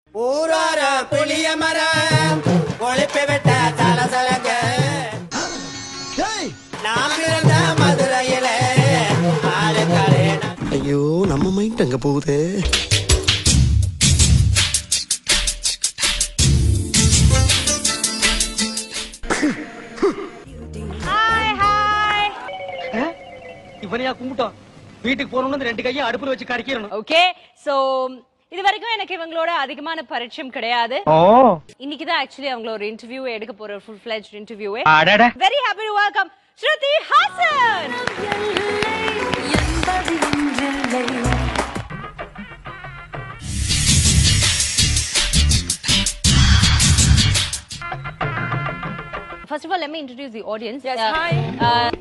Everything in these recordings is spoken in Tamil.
ஊரார புளிய மரம் ஒழிப்பு விட்ட சலசலங்க நாம் இருந்த மதுரையில ஆளுக்காரே ஐயோ நம்ம மைண்ட் அங்க போகுதே ஹாய் ஹாய் இவனையா கும்பிட்டோம் வீட்டுக்கு போறோம்னு ரெண்டு கையும் அடுப்புல வச்சு கடிக்கிறணும் ஓகே சோ இது வரைக்கும் எனக்கு இவங்களோட அதிகமான பரிச்சயம் கிடையாது இன்னைக்கு தான் ஆக்சுவலி அவங்கள ஒரு இன்டர்வியூ எடுக்க போற ஃபுல் ஃபிளெஜ் இன்டர்வியூவே அடட very happy to welcome Shruti Haasan First of all, let me introduce the audience. Yes, hi. Uh,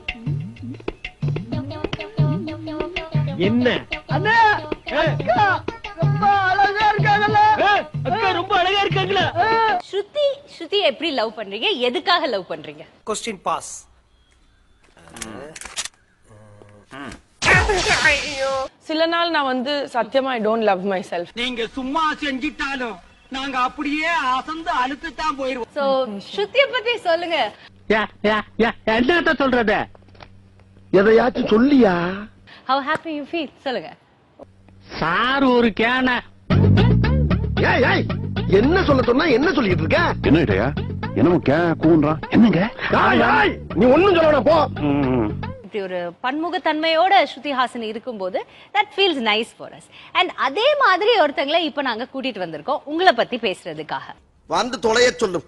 என்ன அண்ணா அக்கா ரொம்ப அழகா இருக்காங்கல்ல அக்கா ரொம்ப அழகா இருக்காங்களா ஸ்ருதி ஸ்ருதி எப்படி லவ் பண்றீங்க எதுக்காக லவ் பண்றீங்க கொஸ்டின் பாஸ் சில நாள் நான் வந்து சத்தியமா I don't love myself நீங்க சும்மா செஞ்சிட்டாலும் நாங்க அப்படியே அசந்து அழுத்து தான் போயிருவோம் சோ ஸ்ருதிய பத்தி சொல்லுங்க என்னத்த சொல்றது எதையாச்சும் சொல்லியா how happy you feel சொல்லுங்க சார் ஒரு கேன ஏய் ஏய் என்ன சொல்ல சொன்னா என்ன சொல்லிட்டு இருக்க என்ன இடையா என்னமோ கே கூன்றான் என்னங்க ஏய், ஏய், நீ ஒண்ணும் சொல்ல போ ம். இப்படி ஒரு பன்முகத்தன்மையோட ஸ்ருதி ஹாசன் இருக்கும்போது that feels nice for us and அதே மாதிரி ஒருத்தங்களை இப்போ நாங்க கூட்டிட்டு வந்திருக்கோம் உங்களை பத்தி பேசுறதுக்காக வந்து தொலைய சொல்லும்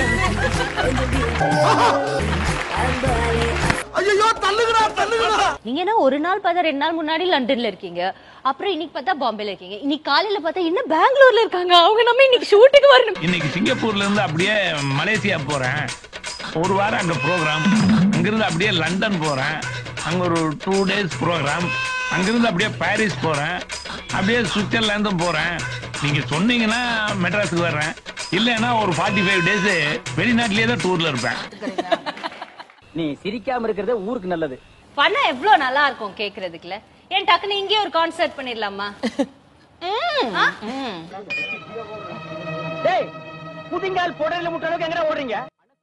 ஐயோ தள்ளுகிறா தள்ளுகிறா நீங்க என்ன ஒரு நாள் பார்த்தா ரெண்டு நாள் முன்னாடி லண்டன்ல இருக்கீங்க அப்புறம் இன்னைக்கு பார்த்தா பாம்பேல இருக்கீங்க இன்னைக்கு காலையில பார்த்தா இன்னும் பெங்களூர்ல இருக்காங்க அவங்க நம்ம இன்னைக்கு ஷூட்டுக்கு வரணும் இன்னைக்கு சிங்கப்பூர்ல இருந்து அப்படியே மலேசியா போறேன் ஒரு வாரம் அங்க ப்ரோக்ராம் அங்கிருந்து அப்படியே லண்டன் போறேன் அங்க ஒரு டூ டேஸ் ப்ரோக்ராம் அங்கிருந்து அப்படியே பாரிஸ் போறேன் அப்படியே சுவிட்சர்லாந்தும் போறேன் நீங்க சொன்னீங்கன்னா மெட்ராஸுக்கு வர்றேன் இல்லைன்னா ஒரு ஃபார்ட்டி ஃபைவ் டேஸ் வெளிநாட்டிலேயே தான் டூர்ல இருப்பேன் நீ சிரிக்காம இருக்கிறதே ஊருக்கு நல்லது பணம் எவ்வளவு நல்லா இருக்கும் கேக்குறதுக்குல ஏன் டக்குன்னு இங்கே ஒரு கான்சர்ட் பண்ணிடலாமா ஆ? டேய் புதிங்கால் போடல முட்ட அளவுக்கு எங்கடா ஓடுறீங்க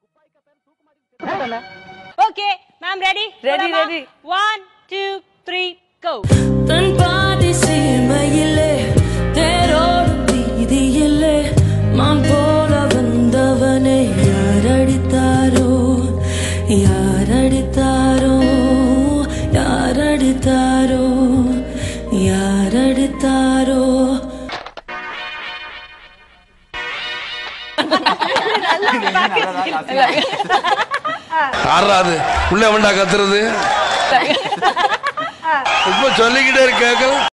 okay ma'am ready Ready, ready. One two three go தன் பாதி சீமையிலே தேரோடும் வீதியிலே மான் போல வந்தவனை யாரடித்தாரோ யாரடித்தாரோ யாரடித்தாரோ யாரடித்தாரோ ஆறாது உள்ள வேண்டா கத்துறது இப்ப சொல்லிக்கிட்டே இருக்க